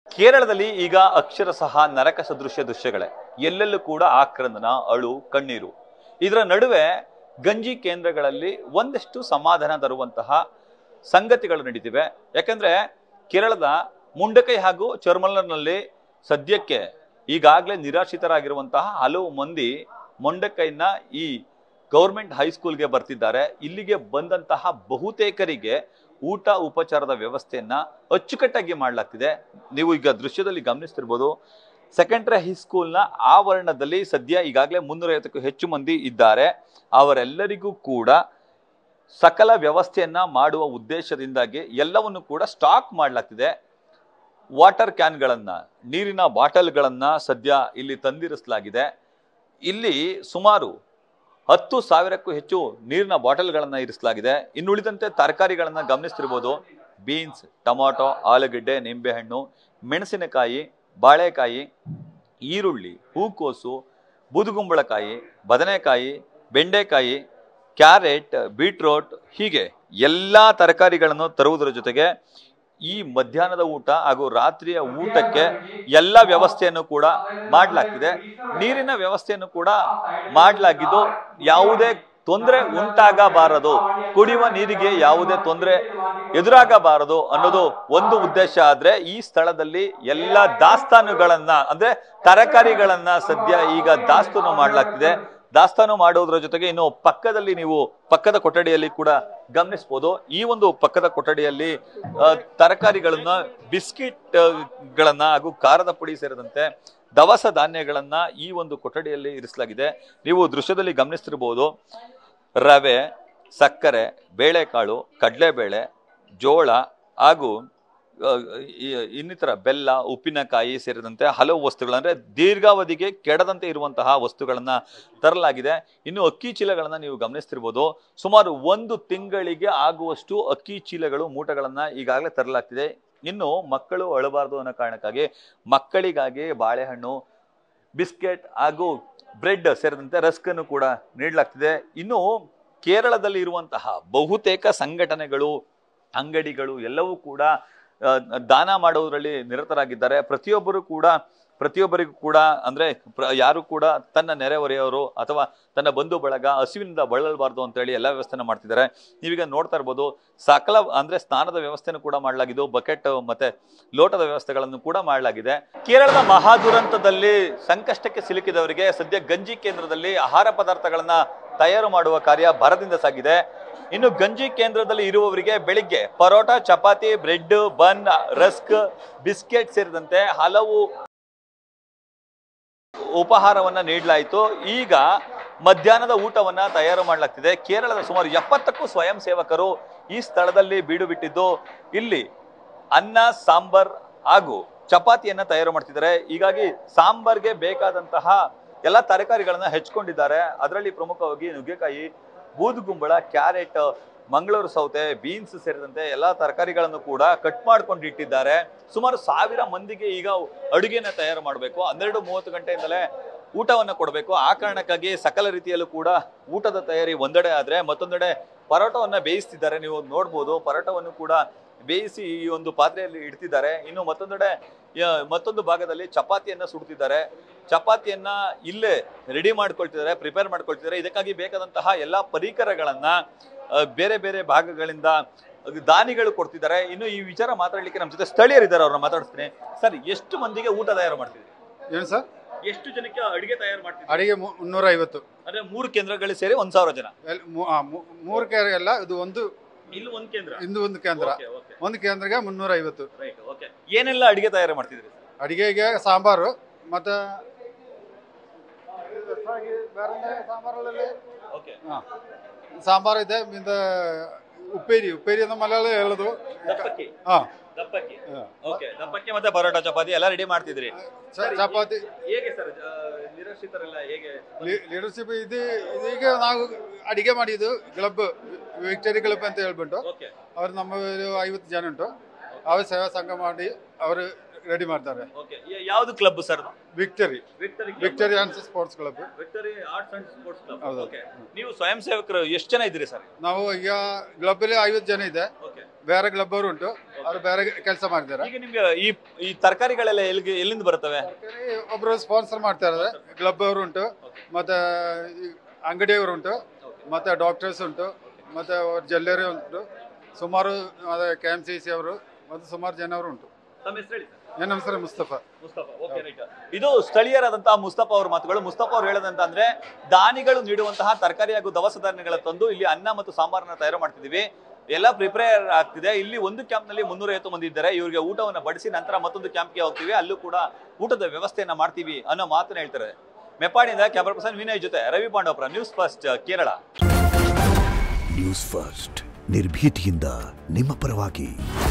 ಕೇರಳದಲ್ಲಿ ಈಗ ಅಕ್ಷರಶಃ ನರಕ ಸದೃಶ್ಯ ದೃಶ್ಯಗಳೇ ಎಲ್ಲೆಲ್ಲೂ ಕೂಡ ಆಕ್ರಂದನ ಅಳು ಕಣ್ಣೀರು ಇದರ ನಡುವೆ ಗಂಜಿ ಕೇಂದ್ರಗಳಲ್ಲಿ ಒಂದಷ್ಟು ಸಮಾಧಾನ ತರುವಂತಹ ಸಂಗತಿಗಳು ನಡೀತಿವೆ ಯಾಕಂದ್ರೆ ಕೇರಳದ ಮುಂಡಕೈ ಹಾಗೂ ಚರ್ಮಲನಲ್ಲಿ ಸದ್ಯಕ್ಕೆ ಈಗಾಗಲೇ ನಿರಾಶ್ರಿತರಾಗಿರುವಂತಹ ಹಲವು ಮಂದಿ ಮೊಂಡಕೈನ ಈ ಗೌರ್ಮೆಂಟ್ ಹೈಸ್ಕೂಲ್ಗೆ ಬರ್ತಿದ್ದಾರೆ ಇಲ್ಲಿಗೆ ಬಂದಂತಹ ಬಹುತೇಕರಿಗೆ ಊಟ ಉಪಚಾರದ ವ್ಯವಸ್ಥೆಯನ್ನ ಅಚ್ಚುಕಟ್ಟಾಗಿ ಮಾಡಲಾಗ್ತಿದೆ ನೀವು ಈಗ ದೃಶ್ಯದಲ್ಲಿ ಗಮನಿಸ್ತಿರ್ಬೋದು ಸೆಕೆಂಡ್ರಿ ಹೈಸ್ಕೂಲ್ನ ಆವರಣದಲ್ಲಿ ಸದ್ಯ ಈಗಾಗಲೇ ಮುನ್ನೂರೈವತ್ತಕ್ಕೂ ಹೆಚ್ಚು ಮಂದಿ ಇದ್ದಾರೆ ಅವರೆಲ್ಲರಿಗೂ ಕೂಡ ಸಕಲ ವ್ಯವಸ್ಥೆಯನ್ನ ಮಾಡುವ ಉದ್ದೇಶದಿಂದಾಗಿ ಎಲ್ಲವನ್ನು ಕೂಡ ಸ್ಟಾಕ್ ಮಾಡಲಾಗ್ತಿದೆ ವಾಟರ್ ಕ್ಯಾನ್ಗಳನ್ನ ನೀರಿನ ಬಾಟಲ್ಗಳನ್ನ ಸದ್ಯ ಇಲ್ಲಿ ತಂದಿರಿಸಲಾಗಿದೆ ಇಲ್ಲಿ ಸುಮಾರು ಹತ್ತು ಸಾವಿರಕ್ಕೂ ಹೆಚ್ಚು ನೀರಿನ ಬಾಟಲ್ಗಳನ್ನ ಇರಿಸಲಾಗಿದೆ ಇನ್ನುಳಿದಂತೆ ತರಕಾರಿಗಳನ್ನ ಗಮನಿಸ್ತಿರ್ಬೋದು ಬೀನ್ಸ್ ಟೊಮಾಟೊ ಆಲೂಗೆಡ್ಡೆ ನಿಂಬೆಹಣ್ಣು ಮೆಣಸಿನಕಾಯಿ ಬಾಳೆಕಾಯಿ ಈರುಳ್ಳಿ ಹೂಕೋಸು ಬೂದುಗುಂಬಳಕಾಯಿ ಬದನೆಕಾಯಿ ಬೆಂಡೆಕಾಯಿ ಕ್ಯಾರೆಟ್ ಬೀಟ್ರೋಟ್ ಹೀಗೆ ಎಲ್ಲ ತರಕಾರಿಗಳನ್ನು ತರುವುದರ ಜೊತೆಗೆ ಈ ಮಧ್ಯಾಹ್ನದ ಊಟ ಹಾಗೂ ರಾತ್ರಿಯ ಊಟಕ್ಕೆ ಎಲ್ಲ ವ್ಯವಸ್ಥೆಯನ್ನು ಕೂಡ ಮಾಡಲಾಗ್ತಿದೆ ನೀರಿನ ವ್ಯವಸ್ಥೆಯನ್ನು ಕೂಡ ಮಾಡಲಾಗಿದ್ದು ಯಾವುದೇ ತೊಂದರೆ ಉಂಟಾಗಬಾರದು ಕುಡಿಯುವ ನೀರಿಗೆ ಯಾವುದೇ ತೊಂದರೆ ಎದುರಾಗಬಾರದು ಅನ್ನೋದು ಒಂದು ಉದ್ದೇಶ ಆದ್ರೆ ಈ ಸ್ಥಳದಲ್ಲಿ ಎಲ್ಲ ದಾಸ್ತಾನುಗಳನ್ನ ಅಂದ್ರೆ ತರಕಾರಿಗಳನ್ನ ಸದ್ಯ ಈಗ ದಾಸ್ತಾನು ಮಾಡಲಾಗ್ತಿದೆ ದಾಸ್ತಾನು ಮಾಡುವುದರ ಜೊತೆಗೆ ಇನ್ನು ಪಕ್ಕದಲ್ಲಿ ನೀವು ಪಕ್ಕದ ಕೊಠಡಿಯಲ್ಲಿ ಕೂಡ ಗಮನಿಸಬಹುದು ಈ ಒಂದು ಪಕ್ಕದ ಕೊಠಡಿಯಲ್ಲಿ ಆ, ತರಕಾರಿಗಳನ್ನ ಬಿಸ್ಕಿಟ್ ಆ, ಗಳನ್ನ ಹಾಗೂ ಖಾರದ ಪುಡಿ ಸೇರಿದಂತೆ ದವಸ ಧಾನ್ಯಗಳನ್ನ ಈ ಒಂದು ಕೊಠಡಿಯಲ್ಲಿ ಇರಿಸಲಾಗಿದೆ ನೀವು ದೃಶ್ಯದಲ್ಲಿ ಗಮನಿಸ್ತಿರ್ಬೋದು ರವೆ ಸಕ್ಕರೆ ಬೇಳೆಕಾಳು ಕಡಲೆಬೇಳೆ ಜೋಳ ಹಾಗೂ ಆ, ಈ- ಇನ್ನಿತರ ಬೆಲ್ಲ ಉಪ್ಪಿನಕಾಯಿ ಸೇರಿದಂತೆ ಹಲವು ವಸ್ತುಗಳು ಅಂದ್ರೆ ದೀರ್ಘಾವಧಿಗೆ ಕೆಡದಂತೆ ಇರುವಂತಹ ವಸ್ತುಗಳನ್ನ ತರಲಾಗಿದೆ ಇನ್ನು ಅಕ್ಕಿ ಚೀಲಗಳನ್ನ ನೀವು ಗಮನಿಸ್ತಿರ್ಬೋದು ಸುಮಾರು ಒಂದು ತಿಂಗಳಿಗೆ ಆಗುವಷ್ಟು ಅಕ್ಕಿ ಚೀಲಗಳು ಮೂಟಗಳನ್ನ ಈಗಾಗಲೇ ತರಲಾಗ್ತಿದೆ ಇನ್ನು ಮಕ್ಕಳು ಅಳಬಾರದು ಅನ್ನೋ ಕಾರಣಕ್ಕಾಗಿ ಮಕ್ಕಳಿಗಾಗಿ ಬಾಳೆಹಣ್ಣು ಬಿಸ್ಕೆಟ್ ಹಾಗೂ ಬ್ರೆಡ್ ಸೇರಿದಂತೆ ರಸ್ಕ್ ಅನ್ನು ಕೂಡ ನೀಡಲಾಗ್ತಿದೆ ಇನ್ನು ಕೇರಳದಲ್ಲಿ ಇರುವಂತಹ ಬಹುತೇಕ ಸಂಘಟನೆಗಳು ಅಂಗಡಿಗಳು ಎಲ್ಲವೂ ಕೂಡ ಆ, ದಾನ ಮಾಡುವುದರಲ್ಲಿ ನಿರತರಾಗಿದ್ದಾರೆ ಪ್ರತಿಯೊಬ್ಬರು ಕೂಡ ಪ್ರತಿಯೊಬ್ಬರಿಗೂ ಕೂಡ ಅಂದ್ರೆ ಪ್ರ- ಯಾರು ಕೂಡ ತನ್ನ ನೆರೆಹೊರೆಯವರು ಅಥವಾ ತನ್ನ ಬಂಧು ಬಳಗ ಹಸಿವಿನಿಂದ ಬಳಲಬಾರ್ದು ಅಂತ ಹೇಳಿ ಎಲ್ಲ ವ್ಯವಸ್ಥೆನ ಮಾಡ್ತಿದ್ದಾರೆ ನೀವೀಗ ನೋಡ್ತಾ ಇರ್ಬೋದು ಸಕಲ ಅಂದ್ರೆ ಸ್ನಾನದ ವ್ಯವಸ್ಥೆನೂ ಕೂಡ ಮಾಡಲಾಗಿದ್ದು ಬಕೆಟ್ ಮತ್ತೆ ಲೋಟದ ವ್ಯವಸ್ಥೆಗಳನ್ನು ಕೂಡ ಮಾಡಲಾಗಿದೆ ಕೇರಳದ ಮಹಾದುರಂತದಲ್ಲಿ ಸಂಕಷ್ಟಕ್ಕೆ ಸಿಲುಕಿದವರಿಗೆ ಸದ್ಯ ಗಂಜಿ ಕೇಂದ್ರದಲ್ಲಿ ಆಹಾರ ಪದಾರ್ಥಗಳನ್ನ ತಯಾರು ಮಾಡುವ ಕಾರ್ಯ ಭರದಿಂದ ಸಾಗಿದೆ ಇನ್ನು ಗಂಜಿ ಕೇಂದ್ರದಲ್ಲಿ ಇರುವವರಿಗೆ ಬೆಳಿಗ್ಗೆ parotta chapati bread bun rusk biscuit ಸೇರಿದಂತೆ ಹಲವು ಉಪಹಾರವನ್ನ ನೀಡಲಾಯಿತು ಈಗ ಮಧ್ಯಾಹ್ನದ ಊಟವನ್ನ ತಯಾರು ಮಾಡಲಾಗ್ತಿದೆ ಕೇರಳದ ಸುಮಾರು ಎಪ್ಪತ್ತಕ್ಕೂ ಸ್ವಯಂ ಸೇವಕರು ಈ ಸ್ಥಳದಲ್ಲಿ ಬೀಡು ಬಿಟ್ಟಿದ್ದು ಇಲ್ಲಿ ಅನ್ನ ಸಾಂಬಾರ್ ಹಾಗೂ ಚಪಾತಿಯನ್ನ ತಯಾರು ಮಾಡ್ತಿದ್ದಾರೆ ಹೀಗಾಗಿ ಸಾಂಬಾರ್ಗೆ ಬೇಕಾದಂತಹ ಎಲ್ಲ ತರಕಾರಿಗಳನ್ನ ಹೆಚ್ಕೊಂಡಿದ್ದಾರೆ ಅದರಲ್ಲಿ ಪ್ರಮುಖವಾಗಿ ನುಗ್ಗೆಕಾಯಿ ಬೂದುಗುಂಬಳ ಕ್ಯಾರೆಟ್ ಮಂಗಳೂರು ಸೌತೆ ಬೀನ್ಸ್ ಸೇರಿದಂತೆ ಎಲ್ಲ ತರಕಾರಿಗಳನ್ನು ಕೂಡ ಕಟ್ ಮಾಡ್ಕೊಂಡು ಇಟ್ಟಿದ್ದಾರೆ ಸುಮಾರು ಸಾವಿರ ಮಂದಿಗೆ ಈಗ ಅಡುಗೆನ ತಯಾರು ಮಾಡಬೇಕು ಹನ್ನೆರಡು ಮೂವತ್ತು ಗಂಟೆಯಿಂದಲೇ ಊಟವನ್ನು ಕೊಡಬೇಕು ಆ ಕಾರಣಕ್ಕಾಗಿ ಸಕಲ ರೀತಿಯಲ್ಲೂ ಕೂಡ ಊಟದ ತಯಾರಿ ಒಂದೆಡೆ ಆದ್ರೆ ಮತ್ತೊಂದೆಡೆ ಪರೋಟವನ್ನ ಬೇಯಿಸ್ತಿದ್ದಾರೆ ನೀವು ನೋಡ್ಬೋದು ಪರೋಟವನ್ನು ಕೂಡ ಬೇಯಿಸಿ ಈ ಒಂದು ಪಾತ್ರೆಯಲ್ಲಿ ಇಡ್ತಿದ್ದಾರೆ ಇನ್ನು ಮತ್ತೊಂದೆಡೆ ಯ- ಮತ್ತೊಂದು ಭಾಗದಲ್ಲಿ ಚಪಾತಿಯನ್ನ ಸುಡ್ತಿದ್ದಾರೆ ಚಪಾತಿಯನ್ನ ಇಲ್ಲೇ ರೆಡಿ ಮಾಡ್ಕೊಳ್ತಿದ್ದಾರೆ ಪ್ರಿಪೇರ್ ಮಾಡ್ಕೊಳ್ತಿದ್ದಾರೆ ಇದಕ್ಕಾಗಿ ಬೇಕಾದಂತಹ ಎಲ್ಲಾ ಪರಿಕರಗಳನ್ನ ಆ, ಬೇರೆ ಬೇರೆ ಭಾಗಗಳಿಂದ ದಾನಿಗಳು ಕೊಡ್ತಿದ್ದಾರೆ ಇನ್ನು ಈ ವಿಚಾರ ಮಾತಾಡ್ಲಿಕ್ಕೆ ನಮ್ಮ ಜೊತೆ ಸ್ಥಳೀಯರಿದ್ದಾರೆ ಅವ್ರನ್ನ ಮಾತಾಡಿಸ್ತೀನಿ ಸರ್ ಎಷ್ಟು ಮಂದಿಗೆ ಊಟ ತಯಾರು ಮಾಡ್ತಿದ್ರಿ ಏನು ಸರ್ ಎಷ್ಟು ಜನಕ್ಕೆ ಅಡಿಗೆ ತಯಾರು ಮಾಡ್ತಿದ್ರಿ ಅಡಿಗೆ ಮು- ಮುನ್ನೂರ ಐವತ್ತು ಅಂದ್ರೆ ಮೂರು ಕೇಂದ್ರಗಳು ಸೇರಿ ಒಂದ್ ಸಾವಿರ ಜನ ಎಲ್- ಮು- ಆ, ಮು- ಮೂರು ಕೇಂದ್ರ ಎಲ್ಲ ಇದು ಒಂದು ಇಲ್ಲಿ ಒಂದ್ ಕೇಂದ್ರ ಇಂದು ಒಂದು ಕೇಂದ್ರ Okay, okay, ಒಂದು ಕೇಂದ್ರಗೆ ಮುನ್ನೂರ ಐವತ್ತು right, okay. ಏನೆಲ್ಲ ಅಡಿಗೆ ತಯಾರು ಮಾಡ್ತಿದ್ರಿ ಅಡಿಗೆಗೆ ಸಾಂಬಾರು ಮತ್ತು ಸಾಂಬಾರಲ್ಲಿ ಓಕೆ ಹಾಂ ಸಾಂಬಾರು ಇದೆ ಮಿಂದ ಉಪ್ಪೇರಿ ಉಪ್ಪೇರಿ ಅಂತ ಮಲಯಾಳ ಹೇಳೋದು ದಪ್ಪಕ್ಕಿ ಹಾಂ ದಪ್ಪಕ್ಕಿ ಓಕೆ ದಪ್ಪಕ್ಕಿ ಮತ್ತೆ ಪರೋಟ ಚಪಾತಿ ಎಲ್ಲ ರೆಡಿ ಮಾಡ್ತಿದ್ರಿ ಚಪಾತಿ ಹೇಗೆ ಸರ್ ನಿರಾಶ್ರಿತರೆಲ್ಲ ಹೇಗೆ ಲೀಡರ್ಶಿಪ್ ಇದು ಇದೀಗ ನಾವು ಅಡಿಗೆ ಮಾಡಿದ್ದು ಕ್ಲಬ್ ವಿಕ್ಟರಿ ಕ್ಲಬ್ ಅಂತ ಹೇಳ್ಬಿಟ್ಟು ಓಕೆ ಅವ್ರು ನಮ್ಮ ಒಂದು ಐವತ್ತು ಜನ ಉಂಟು ಅವ್ರು ಸೇವಾ ಸಂಘ ಮಾಡಿ ಅವರು ರೆಡಿ ಮಾಡ್ತಾರೆ ಓಕೆ ಯಾವ್ದು club sir victory victory victory ಅನ್ಸ್ sports club victory arts and sports club ಹೌದು. ಓಕೆ ನೀವು ಸ್ವಯಂ ಸೇವಕರು ಎಷ್ಟು ಜನ ಇದ್ದೀರಿ ಸರ್ ನಾವು ಈಗ ಕ್ಲಬ್ಬಲ್ಲಿ ಐವತ್ತು ಜನ ಇದೆ ಓಕೆ ಬೇರೆ ಕ್ಲಬ್ ಅವರು ಉಂಟು ಅವರು ಬೇರೆ ಕೆಲಸ ಮಾಡಿದ್ದಾರೆ ಈಗ ನಿಮ್ಗೆ ಈ ಈ ತರಕಾರಿಗಳೆಲ್ಲ ಎಲ್ಲಿಗೆ ಎಲ್ಲಿಂದ ಬರ್ತವೆ ತರಕಾರಿ ಒಬ್ರು ಸ್ಪಾನ್ಸರ್ ಮಾಡ್ತಾ ಇದ್ದಾರೆ ಕ್ಲಬ್ ಅವರು ಉಂಟು ಮತ್ತೆ ಈ ಅಂಗಡಿಯವರು ಉಂಟು ಮತ್ತೆ ಡಾಕ್ಟರ್ಸ್ ಉಂಟು ಮತ್ತೆ ಜ್ಯುವೆಲ್ಲರಿ ಉಂಟು ಸುಮಾರು ಅದೇ ಕೆ ಎಮ್ ಸಿ ಸಿ ಅವರು ಮತ್ತು ಸುಮಾರು ಜನರು ಉಂಟು ತಮ್ಮ ಹೆಸರು ಹೇಳಿ ನನ್ನ ಹೆಸರು ಮುಸ್ತಫಾ ಮುಸ್ತಫಾ ಓಕೆ ರೈಟ್ ಇದು ಸ್ಥಳೀಯರಾದಂತಹ ಮುಸ್ತಫಾ ಅವ್ರ ಮಾತುಗಳು ಮುಸ್ತಫಾ ಅವ್ರು ಹೇಳದಂತ ಅಂದ್ರೆ ದಾನಿಗಳು ನೀಡುವಂತಹ ತರಕಾರಿ ಹಾಗೂ ದವಸ ಧಾನ್ಯಗಳ ತಂದು ಇಲ್ಲಿ ಅನ್ನ ಮತ್ತು ಸಾಂಬಾರನ್ನ ತಯಾರು ಮಾಡ್ತಿದೀವಿ ಎಲ್ಲ ಪ್ರಿಪೇರ್ ಆಗ್ತಿದೆ ಇಲ್ಲಿ ಒಂದು ಕ್ಯಾಂಪ್ ನಲ್ಲಿ ಮುನ್ನೂರ ಐವತ್ತು ಮಂದಿ ಇದ್ದಾರೆ ಇವರಿಗೆ ಊಟವನ್ನ ಬಡಿಸಿ ನಂತರ ಮತ್ತೊಂದು ಕ್ಯಾಂಪ್ಗೆ ಹೋಗ್ತೀವಿ ಅಲ್ಲೂ ಕೂಡ ಊಟದ ವ್ಯವಸ್ಥೆಯನ್ನ ಮಾಡ್ತೀವಿ ಅನ್ನೋ ಮಾತನ್ನ ಹೇಳ್ತಾರೆ ಮೆಪ್ಪಾಡಿಯಿಂದ ಕ್ಯಾಮರಾ ಪರ್ಸನ್ ವಿನಯ್ ಜೊತೆ Ravi Pandavapura news first Kerala news first ನಿರ್ಭೀತಿಯಿಂದ ನಿಮ್ಮ ಪರವಾಗಿ